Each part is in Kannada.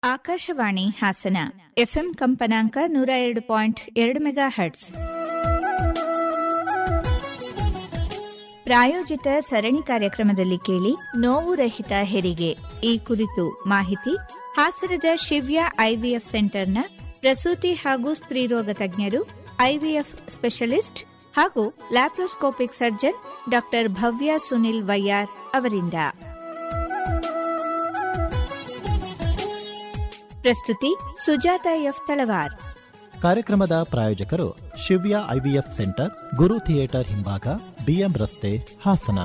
ಆಕಾಶವಾಣಿ ಹಾಸನ ಎಫ್ಎಂ ಕಂಪನಾಂಕ ನೂರ ಎರಡು ಪಾಯಿಂಟ್ ಎರಡು ಮೆಗಾ ಹರ್ಟ್ಸ್ ಪ್ರಾಯೋಜಿತ ಸರಣಿ ಕಾರ್ಯಕ್ರಮದಲ್ಲಿ ಕೇಳಿ ನೋವು ರಹಿತ ಹೆರಿಗೆ ಈ ಕುರಿತು ಮಾಹಿತಿ ಹಾಸನದ ಶಿವ್ಯ ಐವಿಎಫ್ ಸೆಂಟರ್ನ ಪ್ರಸೂತಿ ಹಾಗೂ ಸ್ತ್ರೀರೋಗ ತಜ್ಞರು ಐವಿಎಫ್ ಸ್ಪೆಷಲಿಸ್ಟ್ ಹಾಗೂ laparoscopic surgeon doctor Bhavya Sunil Vaiyar ಅವರಿಂದ ಪ್ರಸ್ತುತಿ ಸುಜಾತ ಎಫ್ ತಳವಾರ್ ಕಾರ್ಯಕ್ರಮದ ಪ್ರಾಯೋಜಕರು Shivya IVF centre Guru theatre ಹಿಂಭಾಗ ಬಿಎಂ ರಸ್ತೆ Hassan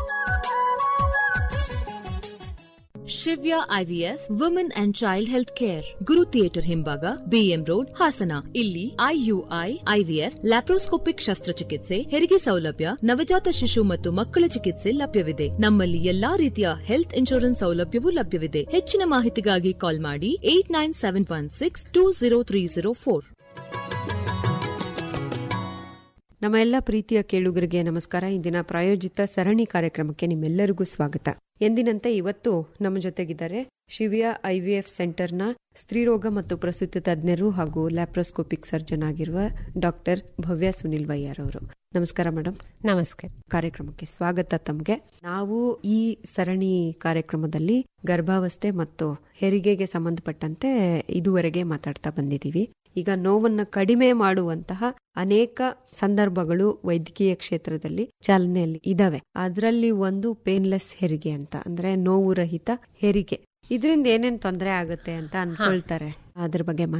Shivya IVF women and child health care Guru theatre ಹಿಂಭಾಗ ಬಿಎಂ ರೋಡ್ ಹಾಸನ ಇಲ್ಲಿ ಐಯುಐ ಐವಿಎಫ್ ಲ್ಯಾಪ್ರೋಸ್ಕೋಪಿಕ್ ಶಸ್ತ್ರಚಿಕಿತ್ಸೆ ಹೆರಿಗೆ ಸೌಲಭ್ಯ ನವಜಾತ ಶಿಶು ಮತ್ತು ಮಕ್ಕಳ ಚಿಕಿತ್ಸೆ ಲಭ್ಯವಿದೆ ನಮ್ಮಲ್ಲಿ ಎಲ್ಲಾ ರೀತಿಯ ಹೆಲ್ತ್ ಇನ್ಶೂರೆನ್ಸ್ ಸೌಲಭ್ಯವೂ ಲಭ್ಯವಿದೆ ಹೆಚ್ಚಿನ ಮಾಹಿತಿಗಾಗಿ ಕಾಲ್ ಮಾಡಿ eight nine seven one six two zero three zero four ನಮ್ಮ ಎಲ್ಲ ಪ್ರೀತಿಯ ಕೇಳುಗರಿಗೆ ನಮಸ್ಕಾರ ಇಂದಿನ ಪ್ರಾಯೋಜಿತ ಸರಣಿ ಕಾರ್ಯಕ್ರಮಕ್ಕೆ ನಿಮ್ಮೆಲ್ಲರಿಗೂ ಸ್ವಾಗತ ಎಂದಿನಂತೆ ಇವತ್ತು ನಮ್ಮ ಜೊತೆಗಿದ್ದಾರೆ ಶಿವಿಯ ಐವಿಎಫ್ ಸೆಂಟರ್ನ ಸ್ತ್ರೀರೋಗ ಮತ್ತು ಪ್ರಸೂತಿ ತಜ್ಞರು ಹಾಗೂ ಲ್ಯಾಪ್ರೋಸ್ಕೋಪಿಕ್ ಸರ್ಜನ್ ಆಗಿರುವ ಡಾಕ್ಟರ್ ಭವ್ಯ ಸುನಿಲ್ ವೈಯಾರ್ ಅವರು ನಮಸ್ಕಾರ ಮೇಡಮ್ ನಮಸ್ಕಾರ ಕಾರ್ಯಕ್ರಮಕ್ಕೆ ಸ್ವಾಗತ ತಮ್ಗೆ ನಾವು ಈ ಸರಣಿ ಕಾರ್ಯಕ್ರಮದಲ್ಲಿ ಗರ್ಭಾವಸ್ಥೆ ಮತ್ತು ಹೆರಿಗೆಗೆ ಸಂಬಂಧಪಟ್ಟಂತೆ ಇದುವರೆಗೆ ಮಾತಾಡ್ತಾ ಬಂದಿದ್ದೀವಿ ಈಗ ನೋವನ್ನ ಕಡಿಮೆ ಮಾಡುವಂತಹ ಅನೇಕ ಸಂದರ್ಭಗಳು ವೈದ್ಯಕೀಯ ಕ್ಷೇತ್ರದಲ್ಲಿ ಚಾಲನೆಯಲ್ಲಿ ಇದಾವೆ ಅದರಲ್ಲಿ ಒಂದು ಪೇನ್ಲೆಸ್ ಹೆರಿಗೆ ಅಂತ ಅಂದ್ರೆ ನೋವು ರಹಿತ ಹೆರಿಗೆ ಇದರಿಂದ ಏನೇನ್ ತೊಂದರೆ ಆಗುತ್ತೆ ಅಂತ ಅನ್ಕೊಳ್ತಾರೆ ಅದ್ರ ಬಗ್ಗೆ